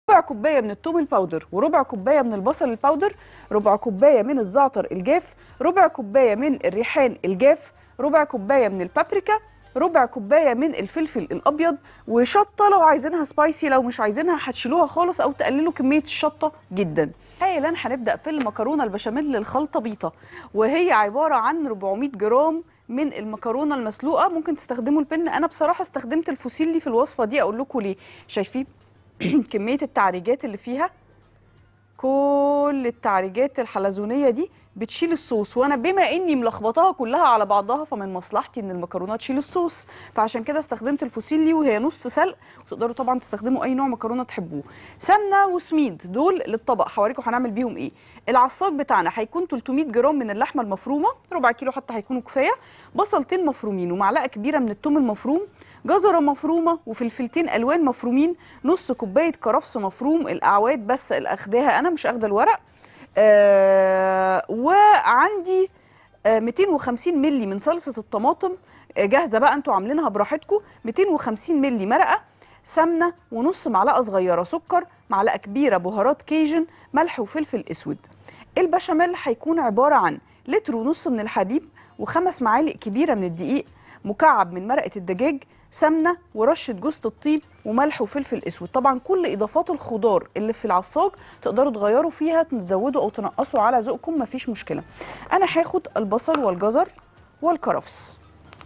ربع كوبايه من الثوم الباودر وربع كوبايه من البصل الباودر ربع كوبايه من الزعتر الجاف ربع كوبايه من الريحان الجاف ربع كوبايه من البابريكا ربع كوبايه من الفلفل الابيض وشطه لو عايزينها سبايسي لو مش عايزينها هتشيلوها خالص او تقللوا كميه الشطه جدا حالا هنبدا في المكرونه البشاميل الخلطه بيضه وهي عباره عن 400 جرام من المكرونه المسلوقه ممكن تستخدموا البن انا بصراحه استخدمت الفوسيلي في الوصفه دي اقول لكم ليه شايفين كميه التعريجات اللي فيها كل التعريجات الحلزونيه دي بتشيل الصوص وانا بما اني ملخبطاها كلها على بعضها فمن مصلحتي ان المكرونه تشيل الصوص فعشان كده استخدمت الفوسيلي وهي نص سلق وتقدروا طبعا تستخدموا اي نوع مكرونه تحبوه سمنه وسميد دول للطبق هوريكم هنعمل بيهم ايه العصاج بتاعنا هيكون 300 جرام من اللحمه المفرومه ربع كيلو حتى هيكونوا كفايه بصلتين مفرومين ومعلقه كبيره من الثوم المفروم جزره مفرومه وفلفلتين الوان مفرومين نص كوبايه كرفس مفروم الاعواد بس اللي اخداها انا مش اخده الورق آه وعندي آه 250 مللي من صلصه الطماطم آه جاهزه بقى انتوا عاملينها براحتكم 250 مللي مرقه سمنه ونص معلقه صغيره سكر معلقه كبيره بهارات كيجن ملح وفلفل اسود البشاميل هيكون عباره عن لتر ونص من الحليب وخمس معالق كبيره من الدقيق مكعب من مرقه الدجاج سمنه ورشه جوز الطيب وملح وفلفل اسود طبعا كل اضافات الخضار اللي في العصاج تقدروا تغيروا فيها تزودوا او تنقصوا على ذوقكم مفيش مشكله انا هاخد البصل والجزر والكرفس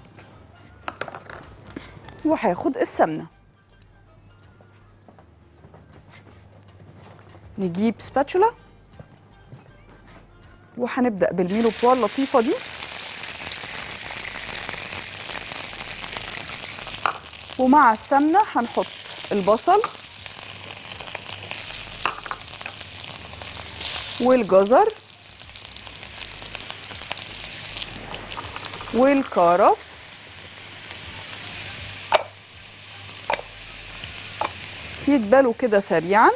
وهاخد السمنه نجيب سباتشولا وهنبدا بالميلو بوا اللطيفه دي ومع السمنه هنحط البصل والجزر والكرفس يتبالوا كده سريعا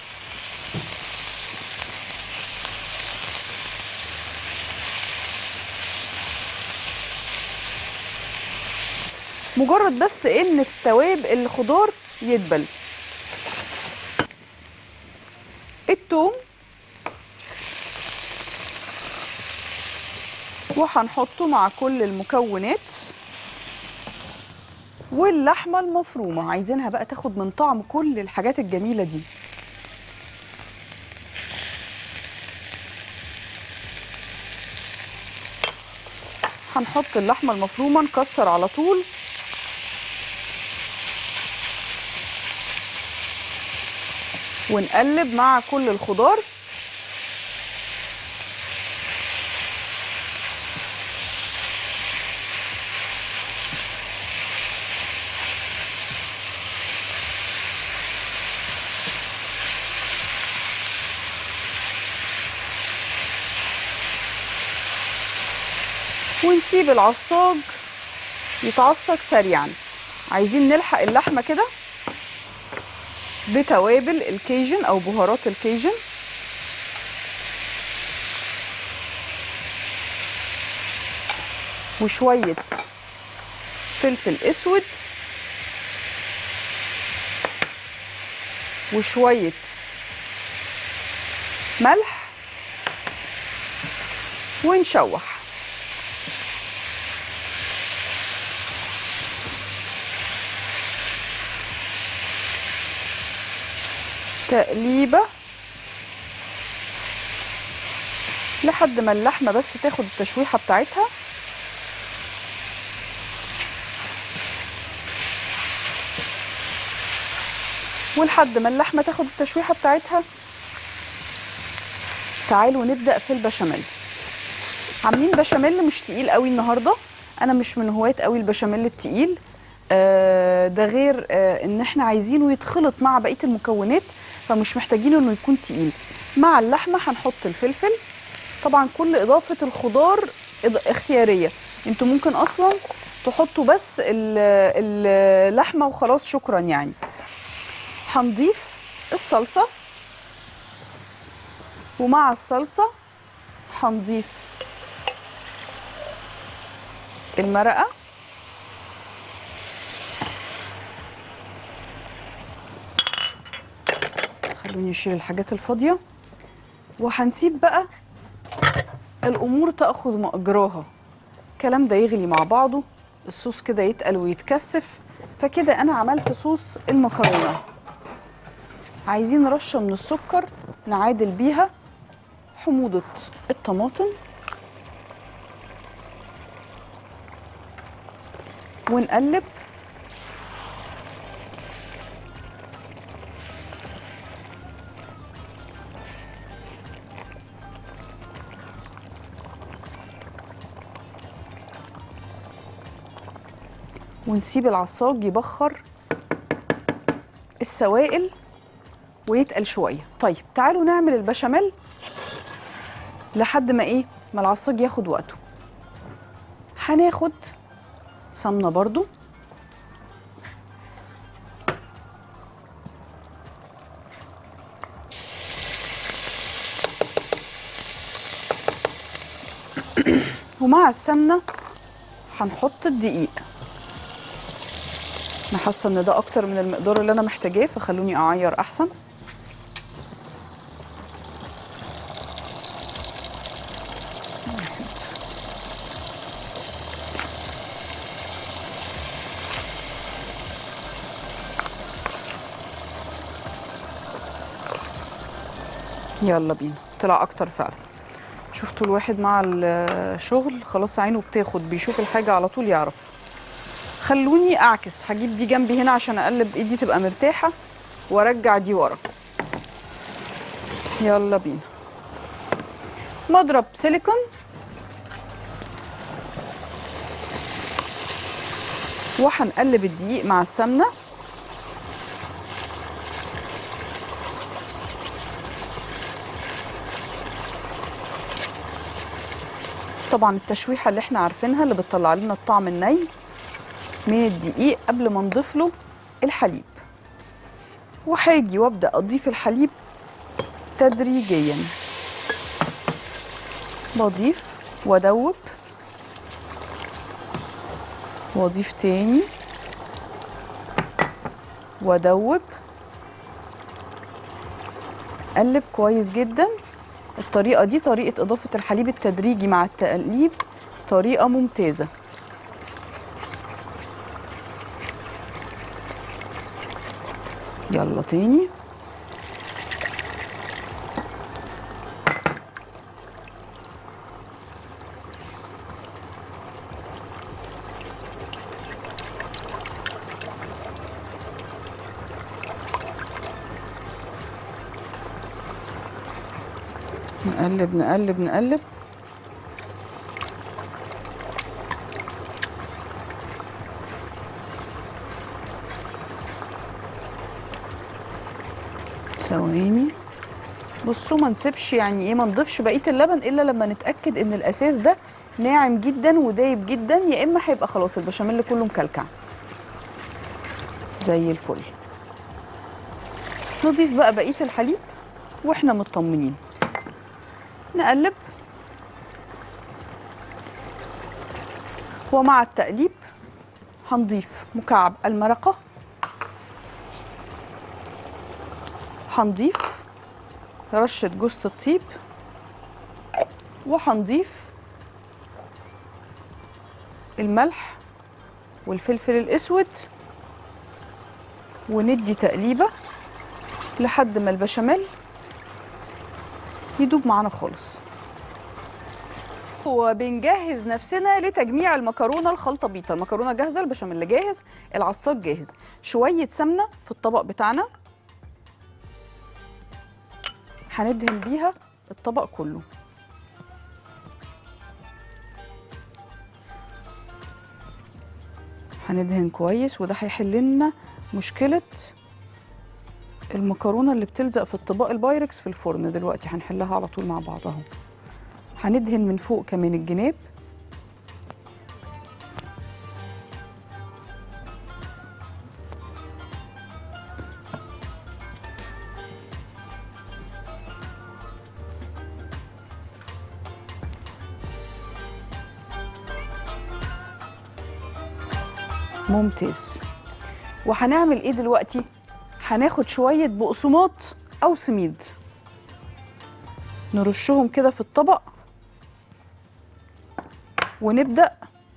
مجرد بس ان التواب الخضار يدبل التوم وهنحطه مع كل المكونات واللحمه المفرومه عايزينها بقى تاخد من طعم كل الحاجات الجميله دي هنحط اللحمه المفرومه نكسر على طول ونقلب مع كل الخضار ونسيب العصاج يتعصج سريعا عايزين نلحق اللحمه كده بتوابل الكيجن او بهارات الكيجن وشويه فلفل اسود وشويه ملح ونشوح تقليبه لحد ما اللحمه بس تاخد التشويحه بتاعتها ولحد ما اللحمه تاخد التشويحه بتاعتها تعالوا نبدا في البشاميل عاملين بشاميل مش تقيل قوي النهارده انا مش من هواة قوي البشاميل التقيل آه ده غير آه ان احنا عايزينه يتخلط مع بقيه المكونات فمش محتاجين انه يكون تقيل مع اللحمه هنحط الفلفل طبعا كل اضافه الخضار اختياريه انتوا ممكن اصلا تحطوا بس اللحمه وخلاص شكرا يعني هنضيف الصلصه ومع الصلصه هنضيف المرقه خلوني اشيل الحاجات الفاضيه وهنسيب بقى الامور تاخذ مأجراها الكلام ده يغلي مع بعضه الصوص كده يتقل ويتكثف فكده انا عملت صوص المكرونه عايزين رشه من السكر نعادل بيها حموضه الطماطم ونقلب ونسيب العصاج يبخر السوائل ويتقل شويه طيب تعالوا نعمل البشاميل لحد ما ايه ما العصاج ياخد وقته هناخد سمنه برضو ومع السمنه هنحط الدقيق انا حاسه ان ده اكتر من المقدار اللي انا محتاجاه فخلوني اعير احسن يلا بينا طلع اكتر فعلا شفتوا الواحد مع الشغل خلاص عينه بتاخد بيشوف الحاجه على طول يعرف خلوني اعكس هجيب دي جنبي هنا عشان اقلب ايدي تبقى مرتاحه وارجع دي ورا يلا بينا مضرب سيليكون وهنقلب الدقيق مع السمنه طبعا التشويحه اللي احنا عارفينها اللي بتطلع لنا الطعم الني من الدقيق قبل ما نضيف له الحليب وهاجي وابدا اضيف الحليب تدريجيا بضيف وادوب واضيف تاني وادوب قلب كويس جدا الطريقه دي طريقه اضافه الحليب التدريجي مع التقليب طريقه ممتازه يلا تاني نقلب نقلب نقلب ثواني بصوا ما نسيبش يعني ايه ما نضيفش بقيه اللبن الا لما نتاكد ان الاساس ده ناعم جدا ودايب جدا يا اما هيبقى خلاص البشاميل كله مكلكع زي الفل نضيف بقى بقيه الحليب واحنا مطمنين نقلب ومع التقليب هنضيف مكعب المرقه هنضيف رشة جوزة الطيب وهنضيف الملح والفلفل الأسود وندي تقليبة لحد ما البشاميل يدوب معانا خالص وبنجهز نفسنا لتجميع المكرونه الخلطه بيتا المكرونه جاهزه البشاميل جاهز العصاج جاهز شويه سمنه في الطبق بتاعنا هندهن بيها الطبق كله هندهن كويس وده هيحل لنا مشكله المكرونه اللي بتلزق في الطباق البايركس في الفرن دلوقتي هنحلها على طول مع بعضها هندهن من فوق كمان الجناب ممتاز وهنعمل ايه دلوقتي هناخد شويه بقسماط او سميد نرشهم كده في الطبق ونبدا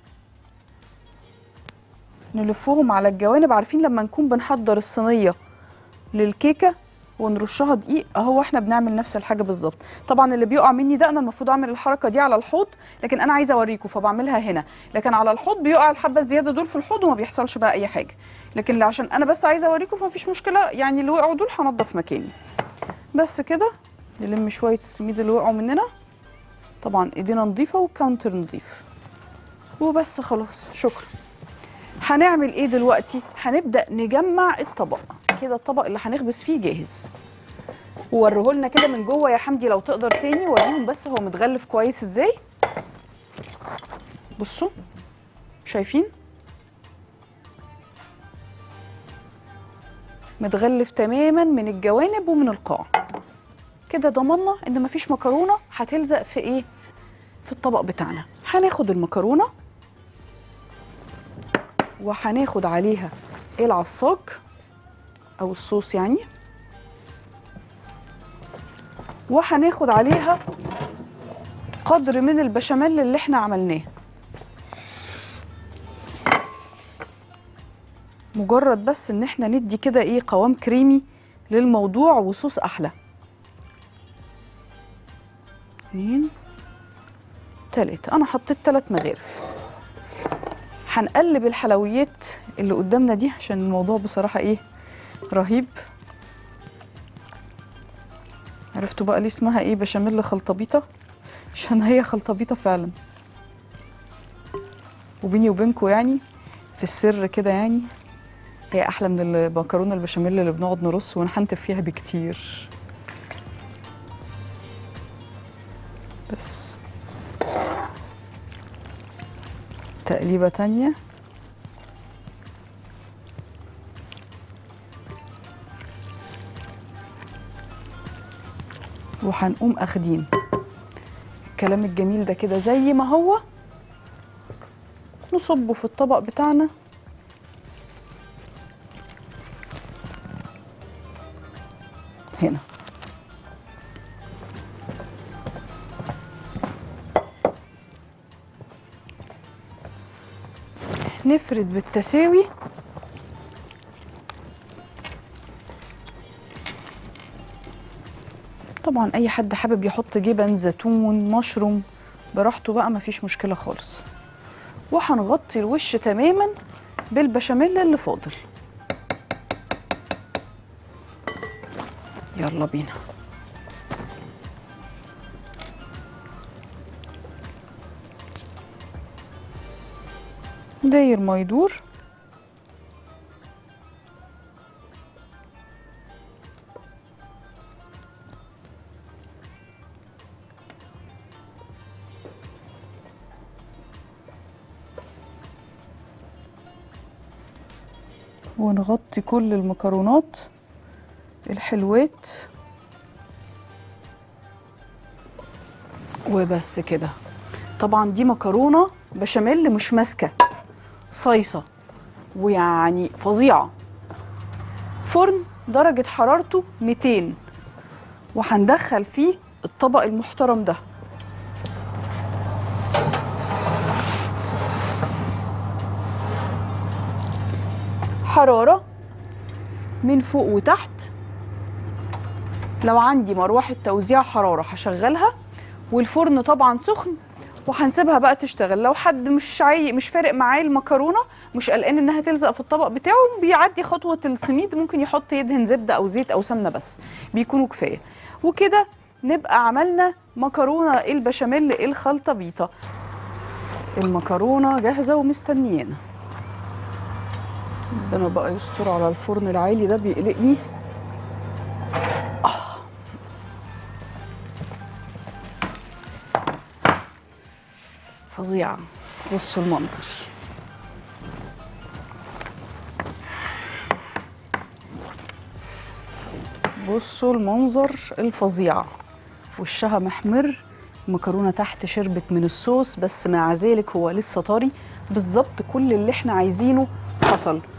نلفهم على الجوانب عارفين لما نكون بنحضر الصينيه للكيكه ونرشها دقيق اهو احنا بنعمل نفس الحاجه بالظبط طبعا اللي بيقع مني ده انا المفروض اعمل الحركه دي على الحوض لكن انا عايزه اوريكم فبعملها هنا لكن على الحوض بيقع الحبه الزياده دول في الحوض وما بيحصلش بقى اي حاجه لكن عشان انا بس عايزه اوريكم فمفيش مشكله يعني اللي وقعوا دول هنضف مكاني بس كده نلم شويه السميد اللي وقعوا مننا طبعا ايدينا نظيفه والكاونتر نظيف وبس خلاص شكرا هنعمل ايه دلوقتي هنبدا نجمع الطبق كده الطبق اللي هنخبز فيه جاهز ووريه لنا كده من جوه يا حمدي لو تقدر تاني وريهم بس هو متغلف كويس ازاي بصوا شايفين متغلف تماما من الجوانب ومن القاع كده ضمنا ان مفيش مكرونه هتلزق في ايه في الطبق بتاعنا هناخد المكرونه وهناخد عليها العصاج او الصوص يعني وهناخد عليها قدر من البشاميل اللي احنا عملناه مجرد بس ان احنا ندي كده ايه قوام كريمي للموضوع وصوص احلى اتنين تلاتة انا حطيت تلات مغارف هنقلب الحلويات اللي قدامنا دي عشان الموضوع بصراحة ايه رهيب عرفتوا بقى ليه اسمها ايه بشاميل خلطبيطة عشان هي خلطبيطة فعلا وبيني وبينكوا يعني في السر كده يعني هي احلى من المكرونه البشاميل اللي بنقعد نرص ونحنتف فيها بكتير بس تقليبه تانية وهنقوم اخدين الكلام الجميل ده كده زي ما هو نصبه في الطبق بتاعنا هنا نفرد بالتساوي طبعا اي حد حابب يحط جبن زيتون مشروم براحته بقى مفيش مشكله خالص وهنغطي الوش تماما بالبشاميل اللي فاضل يلا بينا داير ما يدور ونغطي كل المكرونات الحلوات وبس كده طبعا دي مكرونه بشاميل مش ماسكه صيصه ويعني فظيعه فرن درجه حرارته 200 وهندخل فيه الطبق المحترم ده حراره من فوق وتحت لو عندي مروحه توزيع حراره هشغلها والفرن طبعا سخن وهنسيبها بقى تشتغل لو حد مش عاي... مش فارق معاه المكرونه مش قلقان انها تلزق في الطبق بتاعه بيعدي خطوه السميد ممكن يحط يدهن زبده او زيت او سمنه بس بيكونوا كفايه وكده نبقى عملنا مكرونه البشاميل الخلطه بيطه المكرونه جاهزه ومستنيانا ربنا بقى يستر على الفرن العالي ده بيقلقني فظيعة بصوا المنظر بصوا المنظر الفظيع وشها محمر المكرونة تحت شربت من الصوص بس مع ذلك هو لسه طري بالظبط كل اللي احنا عايزينه حصل